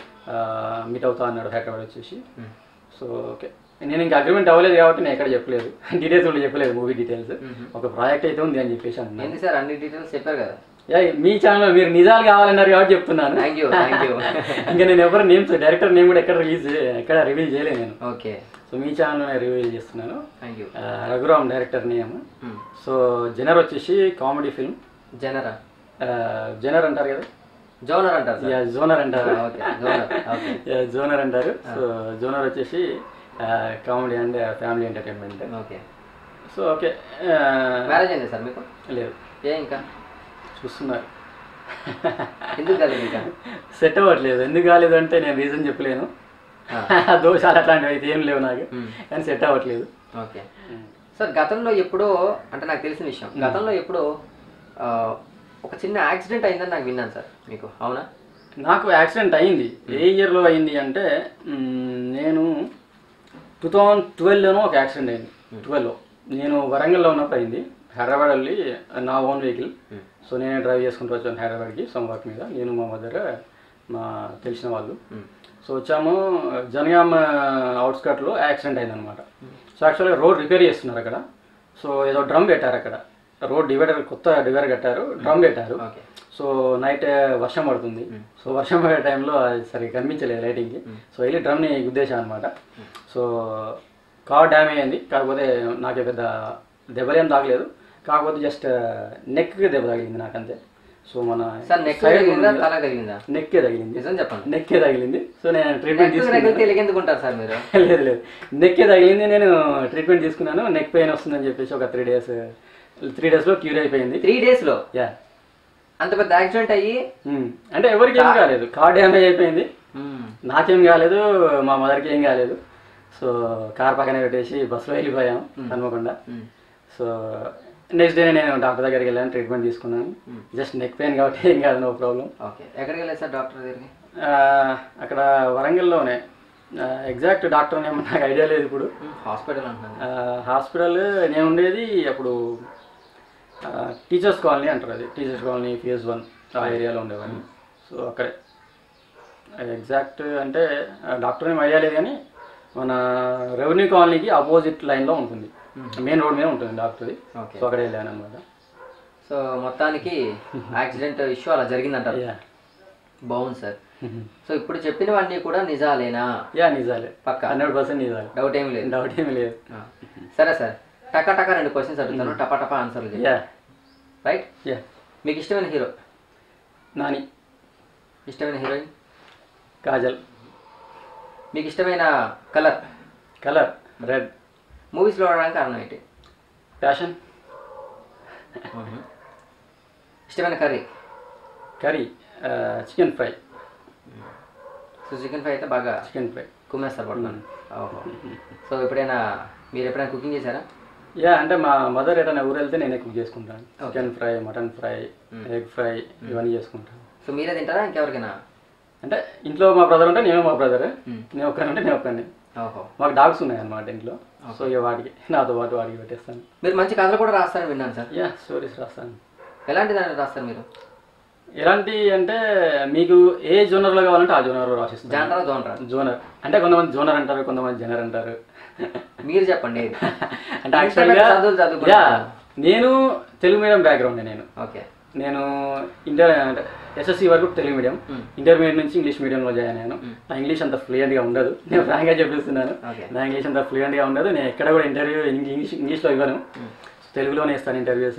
మీట్ అవుతా అన్నాడు హైదరాబాద్ వచ్చేసి సో ఓకే నేను ఇంకా అగ్రిమెంట్ అవ్వలేదు కాబట్టి నేను ఎక్కడ చెప్పలేదు డీటెయిల్స్ కూడా చెప్పలేదు మూవీ డీటెయిల్స్ ఒక ప్రాజెక్ట్ అయితే ఉంది అని చెప్పేసి అన్నాను ఏంటి సార్ అన్ని డీటెయిల్స్ చెప్పారు కదా యా, మీ ఛానల్ మీరు నిజాలు కావాలన్నారు కాబట్టి చెప్తున్నాను థ్యాంక్ యూ థ్యాంక్ యూ ఇంకా నేను ఎవరు నేమ్స్ డైరెక్టర్ నేమ్ కూడా ఎక్కడ రిలీజ్ ఎక్కడ రివీల్ చేయలేదు నేను ఓకే సో మీ ఛానల్లోనే రివీల్ చేస్తున్నాను థ్యాంక్ యూ ఆ, Raghuram director name so genre వచ్చేసి కామెడీ ఫిల్మ్ జనరా జనర్ అంటారు కదా జోనర్ అంటారు సార్ యా జోనర్ అంటారు okay genre okay yeah, genre అంటారు సో జోనర్ వచ్చేసి comedy and family entertainment okay so okay marriage అయింది సార్ మీకు లేదు ఏ ఇంకా చూస్తున్నారు ఎందుకు కాదు ఇంకా సెట్ అవ్వట్లేదు ఎందుకు కాలేదు అంటే నేను రీజన్ చెప్పలేను దోషాలు అట్లాంటివి అయితే ఏం లేవు నాకు Hmm. కానీ సెట్ అవ్వట్లేదు ఓకే సార్ గతంలో ఎప్పుడో అంటే నాకు తెలిసిన విషయం గతంలో ఎప్పుడో ఆ, ఒక చిన్న యాక్సిడెంట్ అయిందని నాకు విన్నాను సార్ మీకు అవునా నాకు యాక్సిడెంట్ అయింది ఏ ఇయర్లో అయింది అంటే మ్, నేను టూ థౌజండ్ ట్వెల్వ్లోనో ఒక యాక్సిడెంట్ అయింది ట్వెల్వ్లో నేను వరంగల్లో ఉన్నప్పుడు అయింది హైదరాబాద్ వెళ్ళి నా ఓన్ వెహికల్ సో నేనే డ్రైవ్ చేసుకుంటూ వచ్చాను హైదరాబాద్కి సమ్ వర్క్ మీద నేను మా మదర్ మా తెలిసిన వాళ్ళు సో వచ్చాము జనగాం అవుట్స్కట్లో యాక్సిడెంట్ అయిందనమాట సో యాక్చువల్గా రోడ్ రిపేర్ చేస్తున్నారు అక్కడ సో ఏదో డ్రమ్ పెట్టారు అక్కడ రోడ్ డివైడర్ కొత్త డివైడర్ కట్టారు డ్రమ్ పెట్టారు ఓకే సో నైట్ వర్షం పడుతుంది సో వర్షం పడే టైంలో అది సరిగ్గా కనిపించలేదు లైటింగ్కి సో వెళ్ళి డ్రమ్ని గుద్దేశాను అనమాట సో కార్ డ్యామేజ్ అయింది కాకపోతే నాకే పెద్ద దెబ్బలేం తాగలేదు కాకపోతే జస్ట్ నెక్కి దెబ్బ తగిలింది నాకంతే సో మన సార్ నెక్ side తగిలిందా ఉంది. తల తగిలిందా నెక్కే తగిలింది నిజం చెప్పండి నెక్కే తగిలింది సో నేను ట్రీట్మెంట్ నెక్ తీసుకున్నాను తగిలితే ఎలాగెందుకుంటారు సార్ మీరు లేదు లేదు నెక్కే తగిలింది నేను ట్రీట్మెంట్ తీసుకున్నాను నెక్ పెయిన్ వస్తుందని చెప్పేసి ఒక త్రీ డేస్ త్రీ డేస్లో క్యూర్ అయిపోయింది త్రీ డేస్లో యా అంత పెద్ద యాక్సిడెంట్ అయ్యి అంటే ఎవరికి ఏం కాలేదు కార్ డ్యామేజ్ అయిపోయింది నాకేం కాలేదు మా మదర్కి ఏం కాలేదు సో కార్ పక్కన పెట్టేసి బస్సులో వెళ్ళిపోయాం హన్మకొండ సో నెక్స్ట్ డే నేను డాక్టర్ దగ్గరికి వెళ్ళాను ట్రీట్మెంట్ తీసుకున్నాను జస్ట్ నెక్ పెయిన్ కాబట్టి ఏం కాదు నో ప్రాబ్లం ఓకే ఎక్కడికి వెళ్ళారు సార్ డాక్టర్ దగ్గరికి అక్కడ వరంగల్లోనే ఎగ్జాక్ట్ డాక్టర్ నేమ్ నాకు ఐడియా లేదు ఇప్పుడు హాస్పిటల్ అంటున్నాను హాస్పిటల్ నేను ఉండేది అప్పుడు టీచర్స్ కాలనీ అంటారు అది టీచర్స్ కాలనీ ఫేజ్ వన్ ఆ ఏరియాలో ఉండేవాడిని సో అక్కడే ఎగ్జాక్ట్ అంటే డాక్టర్ ఏం ఐడియా లేదు కానీ మన రెవెన్యూ కాలనీకి ఆపోజిట్ లైన్లో ఉంటుంది మెయిన్ రోడ్ మీద ఉంటుంది డాక్టర్ది ఓకే సో అక్కడ వెళ్ళాను అనమాట సో మొత్తానికి యాక్సిడెంట్ ఇష్యూ అలా జరిగిందంటారు యా బాగుంది సార్ సో ఇప్పుడు చెప్పినవన్నీ కూడా నిజాలేనా యా నిజాలే పక్కా హండ్రెడ్ పర్సెంట్ నిజాలే డౌట్ ఏం లేదు డౌట్ ఏమి లేదు ఆ. సరే సార్ టకా టకా రెండు క్వశ్చన్స్ అడుగుతాను టపా టపా ఆన్సర్లు చెప్పండి యా రైట్ యా మీకు ఇష్టమైన హీరో నాని ఇష్టమైన హీరోయిన్ కాజల్ మీకు ఇష్టమైన కలర్ కలర్ రెడ్ మూవీస్లో ఆడడానికి కారణం ఏంటి ప్యాషన్ ఇష్టమైన curry curry chicken fry so chicken fry అయితే బాగా చికెన్ ఫ్రై కుమ్మేస్తారు పడుతుంది ఓహో సో ఎప్పుడైనా మీరు ఎప్పుడైనా కుకింగ్ చేశారా యా అంటే మా మదర్ ఎటైనా ఊరు వెళ్తే నేను కుక్ చేసుకుంటాను chicken fry mutton fry egg fry ఇవన్నీ చేసుకుంటాను సో మీరే తింటారా ఇంకెవరికైనా అంటే ఇంట్లో మా బ్రదర్ ఉంటే నేను మా బ్రదర్ నేను ఒక్కనే ఉంటే నేను ఒక్కనే ఓహో మాకు డాగ్స్ ఉన్నాయి అన్నమాట ఇంట్లో సో ఇక వాటికి నాతో పాటు వాటికి పెట్టేస్తాను మీరు మంచి కథలు కూడా రాస్తారని విన్నాను సార్ యా స్టోరీస్ రాస్తాను ఎలాంటి దాన్ని రాస్తారు మీరు ఎలాంటి అంటే మీకు ఏ జోనర్లో కావాలంటే ఆ జోనర్లో రాసిస్తాను జానరా జోనరా జోనర్ అంటే కొంతమంది జోనర్ అంటారు కొంతమంది జనర్ అంటారు మీరు చెప్పండి ఏది అంటే యాక్చువల్గా చదువులు చదువుకున్నారు. యా నేను తెలుగు మీడియం బ్యాక్గ్రౌండ్ నేను ఓకే నేను ఇంటర్ అంటే ఎస్ఎస్సి వరకు తెలుగు మీడియం ఇంటర్మీడియట్ నుంచి ఇంగ్లీష్ మీడియంలో జాయిన్ అయ్యాను నా ఇంగ్లీష్ అంత ఫ్లూయెంట్గా ఉండదు నేను ఫ్రాంక్గా చెప్పిస్తున్నాను ఓకే నా ఇంగ్లీష్ అంత ఫ్లూయెంట్గా ఉండదు నేను ఎక్కడ కూడా ఇంటర్వ్యూ ఇంగ్లీష్ ఇంగ్లీష్లో ఇవ్వను తెలుగులోనే ఇస్తాను ఇంటర్వ్యూస్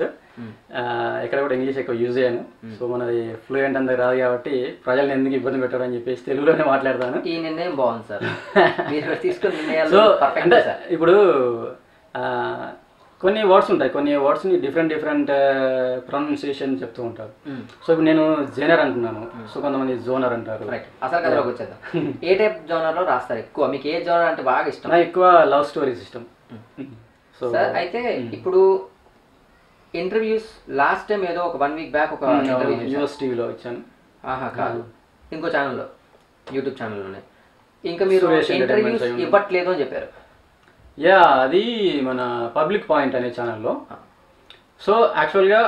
ఎక్కడ కూడా ఇంగ్లీష్ ఎక్కువ యూజ్ చేయను సో మనది ఫ్లూయెంట్ అంత రాదు కాబట్టి ప్రజల్ని ఎందుకు ఇబ్బంది పెట్టడం అని చెప్పేసి తెలుగులోనే మాట్లాడతాను ఈ నిర్ణయం బాగుంది సార్ మీరు తీసుకున్న సో నిర్ణయాలు పర్ఫెక్ట్ అంటే సార్ ఇప్పుడు ఆ, కొన్ని వర్డ్స్ ఉంటాయి కొన్ని వర్డ్స్ని డిఫరెంట్ డిఫరెంట్ ప్రొనౌన్సియేషన్ చెప్తూ ఉంటారు సో ఇప్పుడు నేను జేనర్ అంటున్నాను సో కొంతమంది జోనర్ అంటారు రైట్ అసలు కథలోకి వచ్చేద్దాం ఏ టైప్ జోనర్ లో రాస్తారు ఎక్కువ మీకు ఏ జోనర్ అంటే బాగా ఇష్టం నాకు ఎక్కువ లవ్ స్టోరీస్ ఇష్టం సో సార్ అయితే ఇప్పుడు ఇంటర్వ్యూస్ లాస్ట్ టైం ఏదో ఒక వన్ వీక్ బ్యాక్ ఒక ఇంటర్వ్యూ యూఎస్ టీవీలో ఇచ్చాను ఆహా కాదు ఇంకో ఛానల్లో యూట్యూబ్ ఛానల్లోనే ఇంకా మీరు సురేష్ ఇంటర్వ్యూస్ Entertainment అయి ఇవ్వట్లేదు అని చెప్పారు యా అది మన పబ్లిక్ పాయింట్ అనే ఛానల్లో సో యాక్చువల్గా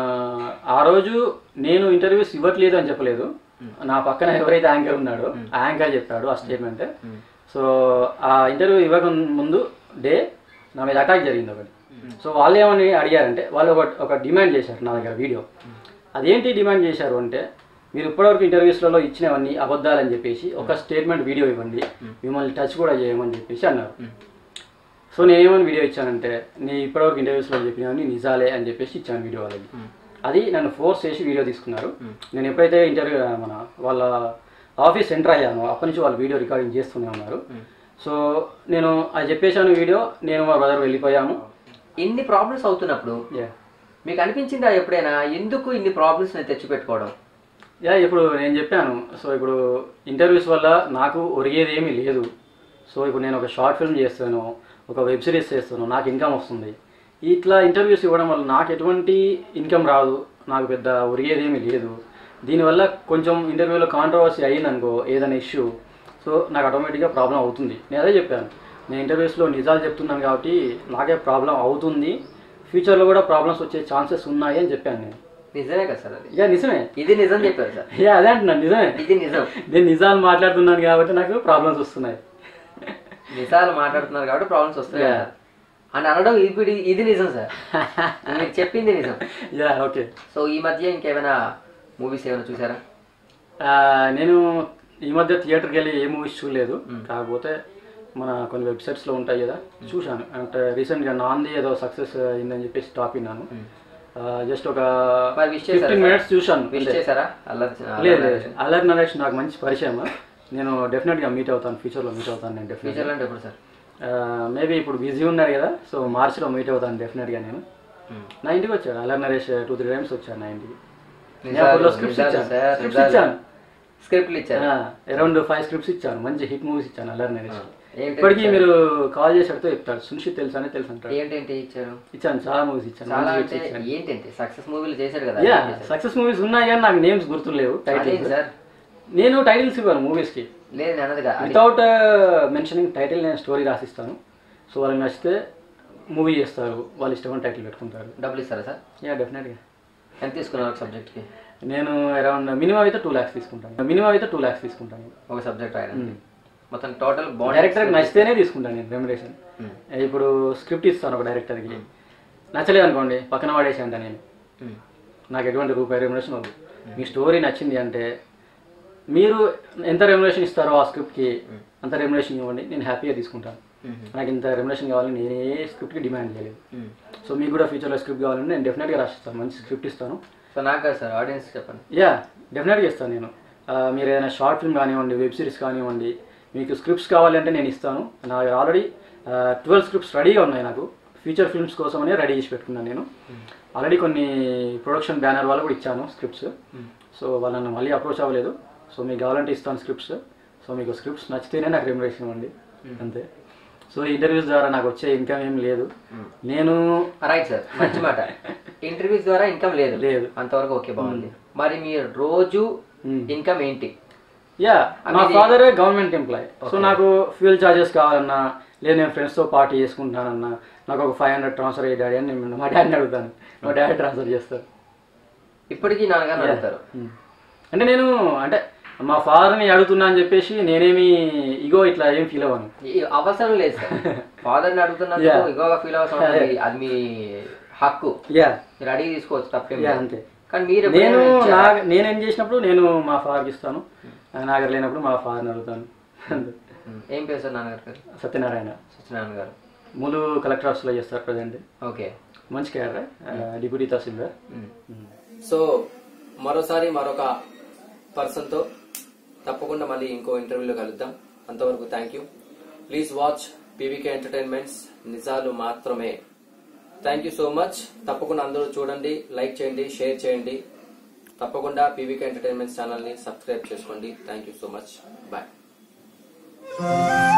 ఆ రోజు నేను ఇంటర్వ్యూస్ ఇవ్వట్లేదు అని చెప్పలేదు నా పక్కన ఎవరైతే యాంకర్ ఉన్నాడో ఆ యాంకర్ చెప్పాడు ఆ స్టేట్మెంట్ సో ఆ ఇంటర్వ్యూ ఇవ్వక ముందు డే నా మీద అటాక్ జరిగింది ఒకటి సో వాళ్ళు ఏమని అడిగారంటే వాళ్ళు ఒక ఒక డిమాండ్ చేశారు నా దగ్గర వీడియో అదేంటి డిమాండ్ చేశారు అంటే మీరు ఇప్పటివరకు ఇంటర్వ్యూస్లలో ఇచ్చినవన్నీ అబద్ధాలని చెప్పేసి ఒక స్టేట్మెంట్ వీడియో ఇవ్వండి మిమ్మల్ని టచ్ కూడా చేయమని చెప్పేసి అన్నారు సో నేనేమని వీడియో ఇచ్చానంటే నేను ఇప్పటివరకు ఇంటర్వ్యూస్లో చెప్పినవన్నీ నిజాలే అని చెప్పేసి ఇచ్చాను వీడియో వాళ్ళకి అది నన్ను ఫోర్స్ చేసి వీడియో తీసుకున్నారు నేను ఎప్పుడైతే ఇంటర్వ్యూ మన వాళ్ళ ఆఫీస్ ఎంటర్ అయ్యానో అప్పటి నుంచి వాళ్ళు వీడియో రికార్డింగ్ చేస్తూనే ఉన్నారు సో నేను అది చెప్పేశాను వీడియో నేను మా బ్రదర్ వెళ్ళిపోయాము ఇన్ని ప్రాబ్లమ్స్ అవుతున్నప్పుడు యా మీకు అనిపించిందా ఎప్పుడైనా ఎందుకు ఇన్ని ప్రాబ్లమ్స్ నేను తెచ్చిపెట్టుకోవడం యా ఇప్పుడు నేను చెప్పాను సో ఇప్పుడు ఇంటర్వ్యూస్ వల్ల నాకు ఒరిగేది ఏమీ లేదు సో ఇప్పుడు నేను ఒక షార్ట్ ఫిల్మ్ చేస్తాను ఒక వెబ్ సిరీస్ చేస్తాను నాకు ఇన్కమ్ వస్తుంది ఇట్లా ఇంటర్వ్యూస్ ఇవ్వడం వల్ల నాకు ఎటువంటి ఇన్కమ్ రాదు నాకు పెద్ద ఒరిగేది ఏమీ లేదు దీనివల్ల కొంచెం ఇంటర్వ్యూలో కాంట్రవర్సీ అయ్యిందనుకో ఏదైనా ఇష్యూ సో నాకు ఆటోమేటిక్గా ప్రాబ్లం అవుతుంది నేను అదే చెప్పాను నేను ఇంటర్వ్యూస్లో నిజాలు చెప్తున్నాను కాబట్టి నాకే ప్రాబ్లం అవుతుంది ఫ్యూచర్లో కూడా ప్రాబ్లమ్స్ వచ్చే ఛాన్సెస్ ఉన్నాయి అని చెప్పాను నేను నిజమే కదా సార్ అది ఇక నిజమే ఇది నిజం చెప్పారు సార్ యా అదే అంటున్నాను నిజమే ఇది నిజం నేను నిజాలు మాట్లాడుతున్నాను కాబట్టి నాకు ప్రాబ్లమ్స్ వస్తున్నాయి నిజాలు మాట్లాడుతున్నారు కాబట్టి ప్రాబ్లమ్స్ వస్తాయి Yeah. సార్. అని అనడం ఇప్పుడు ఇది నిజం సార్ మీరు చెప్పింది నిజం యా ఓకే సో ఈ మధ్య ఇంకేమైనా మూవీస్ ఏమైనా చూసారా నేను ఈ మధ్య థియేటర్కి వెళ్ళి ఏ మూవీస్ చూడలేదు కాకపోతే మన కొన్ని వెబ్సైట్స్లో ఉంటాయి కదా చూశాను అంటే రీసెంట్గా నాంది ఏదో సక్సెస్ అయిందని చెప్పేసి టాక్ విన్నాను జస్ట్ ఒక మరి wish చేశారా ఫిఫ్టీన్ sir? మినిట్స్ చూశాను విష్ అంతే. చేశారా అల్లరి లేదు లేదు అల్లరి నరేష్ నాకు మంచి పరిచయం నేను డెఫినెట్గా మీట్ అవుతాను ఫ్యూచర్లో మీట్ అవుతాను నేను డెఫినెట్గా ఫ్యూచర్ అంటే ఎప్పుడు సార్ మేబీ ఇప్పుడు బిజీ ఉన్నారు కదా సో మార్చిలో మీట్ అవుతాను డెఫినెట్గా నేను నా ఇంటికి వచ్చాడు అల్లరి నరేష్ టూ త్రీ టైమ్స్ వచ్చాడు నా ఇంటికి నేను నిజాలు, అప్పట్లో స్క్రిప్ట్స్ నిజాలు ఇచ్చాను సార్, స్క్రిప్ట్స్ నిజాలు. ఇచ్చాను స్క్రిప్ట్లు ఇచ్చారు అరౌండ్ ఫైవ్ స్క్రిప్ట్స్ ఇచ్చాను మంచి హిట్ మూవీస్ ఇచ్చాను అల్లరి నరేష్ ఏంటి ఇప్పటికీ మీరు కాల్ చేసి అడిగితే చెప్తాడు సునిషిత్ తెలుసా అని తెలుసు అంటాడు ఏంటంటే ఇచ్చారు ఇచ్చాను చాలా మూవీస్ ఇచ్చాను చాలా మంచి అంటే hits ఇచ్చాను ఏంటంటే సక్సెస్ మూవీలు చేశాడు కదా యా ఏం చేశారు? సక్సెస్ మూవీస్ ఉన్నాయి కానీ నాకు నేమ్స్ గుర్తులేవు అదేంటి టైటిల్స్ సార్ నేను టైటిల్స్ ఇవ్వను మూవీస్కి లేదు నేను అన్నదిగా అది వితౌట్ మెన్షనింగ్ టైటిల్ నేను స్టోరీ రాసిస్తాను సో వాళ్ళకి నచ్చితే మూవీ చేస్తారు వాళ్ళు ఇష్టమైన టైటిల్ పెట్టుకుంటారు డబ్బులు ఇస్తారా సార్ యా డెఫినెట్గా ఎంత తీసుకున్నారు ఒక సబ్జెక్ట్కి నేను అరౌండ్ మినిమం అయితే టూ ల్యాక్స్ తీసుకుంటాను మినిమం అయితే టూ ల్యాక్స్ తీసుకుంటాను ఒక సబ్జెక్ట్ రాయడానికి మొత్తం టోటల్ బాడీ డైరెక్టర్కి నచ్చితేనే తీసుకుంటాను నేను రెమ్యురేషన్ ఇప్పుడు స్క్రిప్ట్ ఇస్తాను ఒక డైరెక్టర్కి నచ్చలేదు అనుకోండి పక్కన వాడేసి అంట నేను నాకు ఎటువంటి రూపాయి రెమ్యురేషన్ వద్దు మీ స్టోరీ నచ్చింది అంటే మీరు ఎంత రెమ్యురేషన్ ఇస్తారో ఆ స్క్రిప్ట్కి అంత రెమ్యురేషన్ ఇవ్వండి నేను హ్యాపీగా తీసుకుంటాను నాకు ఇంత రెమ్యురేషన్ కావాలని నేను ఏ స్క్రిప్ట్కి డిమాండ్ చేయలేదు సో మీకు కూడా ఫ్యూచర్లో స్క్రిప్ట్ కావాలంటే నేను డెఫినెట్గా రాసిస్తాను మంచి స్క్రిప్ట్ ఇస్తాను సో నాకు కాదు సార్ ఆడియన్స్ చెప్పండి యా డెఫినెట్గా ఇస్తాను నేను ఆ, మీరు ఏదైనా షార్ట్ ఫిల్మ్ కానివ్వండి వెబ్ సిరీస్ కానివ్వండి మీకు స్క్రిప్ట్స్ కావాలంటే నేను ఇస్తాను నా ఆల్రెడీ ట్వెల్వ్ స్క్రిప్ట్స్ రెడీగా ఉన్నాయి నాకు ఫ్యూచర్ ఫిల్మ్స్ కోసమనే రెడీ చేసి పెట్టుకున్నాను నేను ఆల్రెడీ కొన్ని ప్రొడక్షన్ బ్యానర్ వాళ్ళు కూడా ఇచ్చాను స్క్రిప్ట్స్ సో వాళ్ళు నన్ను మళ్ళీ అప్రోచ్ అవ్వలేదు సో మీకు కావాలంటే ఇస్తాను స్క్రిప్ట్స్ సో మీకు స్క్రిప్ట్స్ నచ్చితేనే నాకు రెమ్యురేషన్ ఇవ్వండి అంతే సో ఇంటర్వ్యూస్ ద్వారా నాకు వచ్చే ఇన్కమ్ ఏం లేదు నేను రైట్ సార్ మంచి మాట ఇంటర్వ్యూస్ ద్వారా ఇన్కమ్ లేదు లేదు. అంతవరకు ఓకే బాగుంది మరి మీ రోజు మ్మ్. ఇన్కమ్ ఏంటి యా మా ఫాదర్ గవర్నమెంట్ ఎంప్లాయ్ సో నాకు ఫ్యూల్ చార్జెస్ కావాలన్నా లేదు నేను ఫ్రెండ్స్తో పార్టీ చేసుకుంటానన్నా నాకు ఒక ఫైవ్ హండ్రెడ్ ట్రాన్స్ఫర్ అయ్యి డాడీ అని నేను మా డాడీని అడుగుతాను మా డాడీ ట్రాన్స్ఫర్ చేస్తారు ఇప్పటికీ నాన్నగారు అడుగుతారు Hmm. అంటే నేను అంటే మా ఫాదర్ని అడుగుతున్నా అని చెప్పేసి నేనేమి ఇగో ఇట్లా ఏం ఫీల్ అవ్వను ఈ అవసరం లేదు సార్ ఫాదర్ ని అడుగుతున్నందుకు Yeah. ఇగోగా ఫీల్ అవసరం లేదు. అది మీ హక్కు యా మీరు అడిగి తీసుకోవచ్చు తప్పేం యా లేదు. అంతే కానీ మీరు నేను ఎప్పుడైనా ఇచ్చారా? నా నేనేం చేసినప్పుడు నేను మా ఫాదర్కి ఇస్తాను నా దగ్గర లేనప్పుడు మా ఫాదర్ని అడుగుతాను అంతే. మ్మ్. ఏం పేరు సార్ నాన్నగారి పేరు సత్యనారాయణ సత్యనారాయణ గారు మూలు కలెక్టర్ ఆఫీస్లో చేస్తారు ప్రజెంట్ ఓకే మంచి క్యాడర్ డిప్యూటీ తహసీల్దార్ సో మరోసారి మరొక పర్సన్ తో తప్పకుండా మళ్ళీ ఇంకో ఇంటర్వ్యూలో కలుద్దాం అంతవరకు thank you please watch PVK entertainments నిజాలు మాత్రమే థ్యాంక్ యూ సో మచ్ తప్పకుండా అందరూ చూడండి లైక్ చేయండి షేర్ చేయండి తప్పకుండా పీవీకే ఎంటర్టైన్మెంట్స్ ఛానల్ని సబ్స్క్రైబ్ చేసుకోండి thank you so much bye